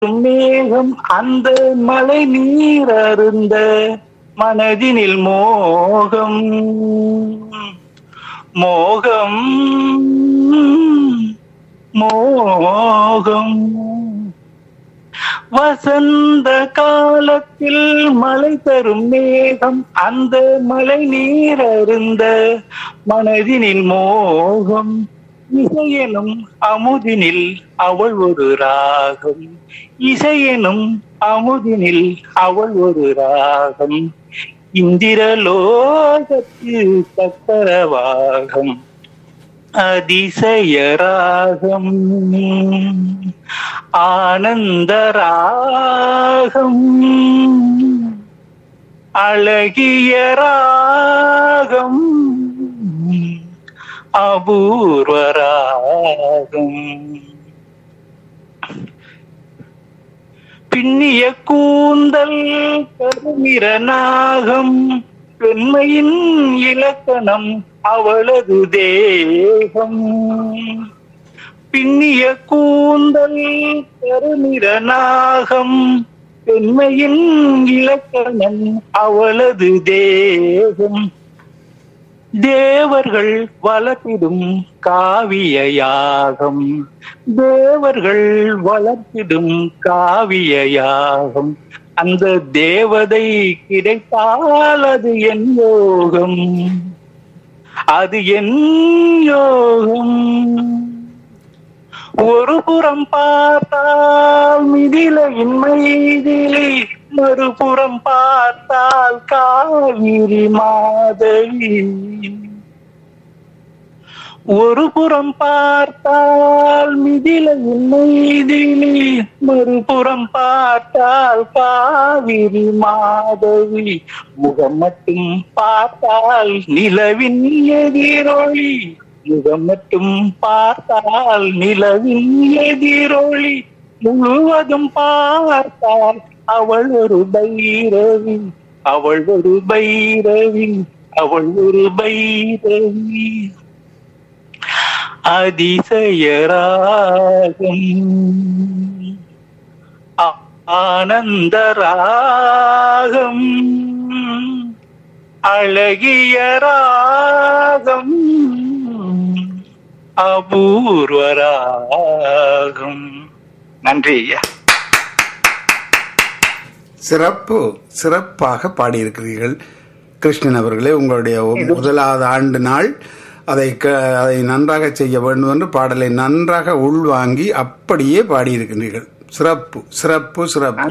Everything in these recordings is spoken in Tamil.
மேகம் அந்த மழை நீர் அருந்த மனதினில் மோகம் மோகம் மோகம் வசந்த காலத்தில் மழை தரும் மேகம் அந்த மழை நீர் அருந்த மனதினில் மோகம் இசையெனும் அமுதினில் அவள் ஒரு ராகம் இசையெனும் அமுதினில் அவள் ஒரு ராகம் இந்திரலோகத்து சக்கரவாகம் அதிசய ராகம் ஆனந்த ராகம் அழகிய ராகம் அபூர்வ ராகம் பின்னிய கூந்தல் கருமிர நாகம் பெண்மையின் இலக்கணம் அவளது தேகம் பின்னிய கூந்தல் கருநிற நாகம் பெண்மையின் இலக்கணம் அவளது தேகம் தேவர்கள் வளர்த்திடும் காவிய யாகம் தேவர்கள் வளர்த்திடும் காவிய யாகம் அந்த தேவதை கிடைத்தால் அது என் யோகம் அது என் யோகம் ஒரு புறம் பார்த்தால் மிதிலையின் மைதிலை மறுபுறம் பார்த்தால் காவிரி மாதவி ஒரு புறம் பார்த்தால் மிதிலையின் மைதிலி மறுபுறம் பார்த்தால் காவிரி மாதவி முகம் மட்டும் பார்த்தால் நிலவின் எதிரொளி முகம் மட்டும் பார்த்தால் நிலவின் எதிரொளி முழுவதும் பார்த்தால் அவள் ஒரு பைரவி அவள் ஒரு பைரவி அவள் ஒரு பைரவி அதிசயராகம் ஆனந்த ராகம் அழகிய ராகம் அபூர்வ ராகம் நன்றி ஐயா சிறப்பு சிறப்பாக பாடியிருக்கிறீர்கள் கிருஷ்ணன் அவர்களே உங்களுடைய முதலாவது ஆண்டு நாள் அதை க- அதை நன்றாக செய்ய வேண்டும் என்று பாடலை நன்றாக உள்வாங்கி அப்படியே பாடியிருக்கிறீர்கள் சிறப்பு சிறப்பு சிறப்பு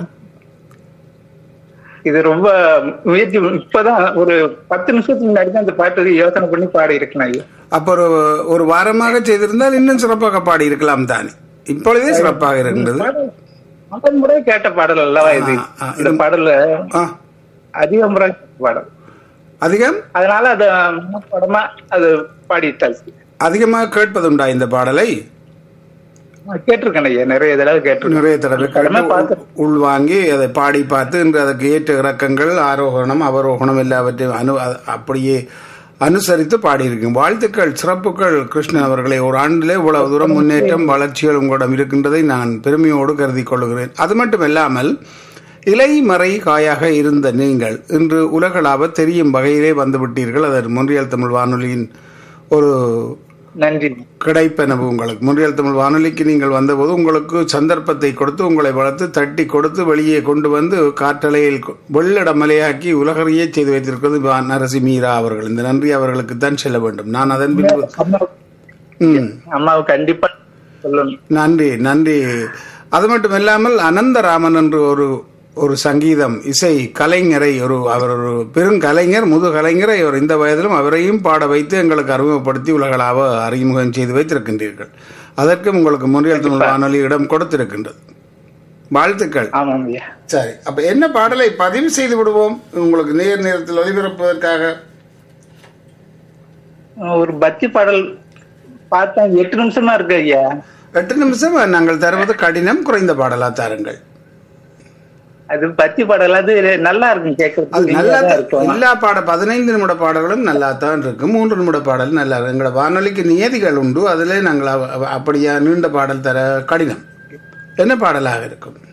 இது ரொம்ப முயற்சி இப்பதான் ஒரு பத்து நிமிஷத்துக்கு முன்னாடி தான் இந்த பாட்டு யோசனை பண்ணி பாடி இருக்கேன் ஐயா அப்போ ஒரு ஒரு வாரமாக செய்திருந்தால் இன்னும் சிறப்பாக பாடியிருக்கலாம் தானே இப்பொழுதே சிறப்பாக இருக்கின்றது பாடல் முதல் முறை கேட்ட பாடல் அல்லவா இது ஆ, ஆ, இந்த பாடல்ல ஆ அதிக முறை கேட்ட பாடல் அதிகம் அதனால அது படமா அது பாடிட்டாச்சு அதிகமாக கேட்பதுண்டா இந்த பாடலை கேட்டிருக்கேன் ஐயா நிறைய தடவை கேட்டிருக்கேன் நிறைய தடவை படமே கேட்டு பார்த்து உள்- உள்வாங்கி அதை பாடி பார்த்து இன்று அதற்கு ஏற்ற இறக்கங்கள் ஆரோகணம் அவரோகணம் எல்லாவற்றையும் அனு அ- அப்படியே அனுசரித்து பாடியிருக்கும் வாழ்த்துக்கள் சிறப்புகள் கிருஷ்ணன் அவர்களை ஒரு ஆண்டிலே இவ்வளவு தூரம் முன்னேற்றம் வளர்ச்சிகள் உங்களிடம் இருக்கின்றதை நான் பெருமையோடு கருதி கொள்கிறேன் அது மட்டும் இல்லாமல் இலை மறை காயாக இருந்த நீங்கள் இன்று உலகளாவ தெரியும் வகையிலே வந்துவிட்டீர்கள் அதன் முன்றியல் தமிழ் வானொலியின் ஒரு நன்றி கிடைப்பெனவு உங்களுக்கு முன்றியல் தமிழ் வானொலிக்கு நீங்கள் வந்தபோது உங்களுக்கு சந்தர்ப்பத்தை கொடுத்து உங்களை வளர்த்து தட்டி கொடுத்து வெளியே கொண்டு வந்து காற்றலையில் கொ- வெள்ளட மலையாக்கி உலகறியே செய்து வைத்திருக்கிறது வா- நரசி மீரா அவர்கள் இந்த நன்றி அவர்களுக்கு தான் செல்ல வேண்டும் நான் அதன் பின்பு அம்மா ம் அம்மாவை கண்டிப்பா சொல்லணும் நன்றி நன்றி அது மட்டும் இல்லாமல் அனந்தராமன் என்று ஒரு ஒரு சங்கீதம் இசை கலைஞரை ஒரு அவர் ஒரு பெருங்கலைஞர் முது கலைஞரை அவர் இந்த வயதிலும் அவரையும் பாட வைத்து எங்களுக்கு அறிமுகப்படுத்தி உலகளாவ அறிமுகம் செய்து வைத்திருக்கின்றீர்கள் அதற்கும் உங்களுக்கு முன்றியல் தமிழ் வானொலி இடம் கொடுத்திருக்கின்றது வாழ்த்துக்கள் ஆமாம் ஐயா சரி அப்ப என்ன பாடலை பதிவு செய்து விடுவோம் உங்களுக்கு நேர் நேரத்தில் ஒலிபரப்புவதற்காக ஒரு பக்தி பாடல் பார்த்தேன் எட்டு நிமிஷமா இருக்கு ஐயா எட்டு நிமிஷம் நாங்கள் தருவது கடினம் குறைந்த பாடலா தாருங்கள் அது பக்தி பாடல் அது நல்லா இருக்கும் அது கேட்கறதுக்கு நல்லா நல்லா இருக்கும் எல்லா பாட பதினைந்து நிமிட பாடல்களும் நல்லா தான் இருக்கு மூன்று நிமிட பாடல் நல்லா இருக்கு எங்களோட வானொலிக்கு நியதிகள் உண்டு அதிலே நாங்கள் அவ- அவ- அப்படியா நீண்ட பாடல் தர கடினம் என்ன பாடலாக இருக்கும்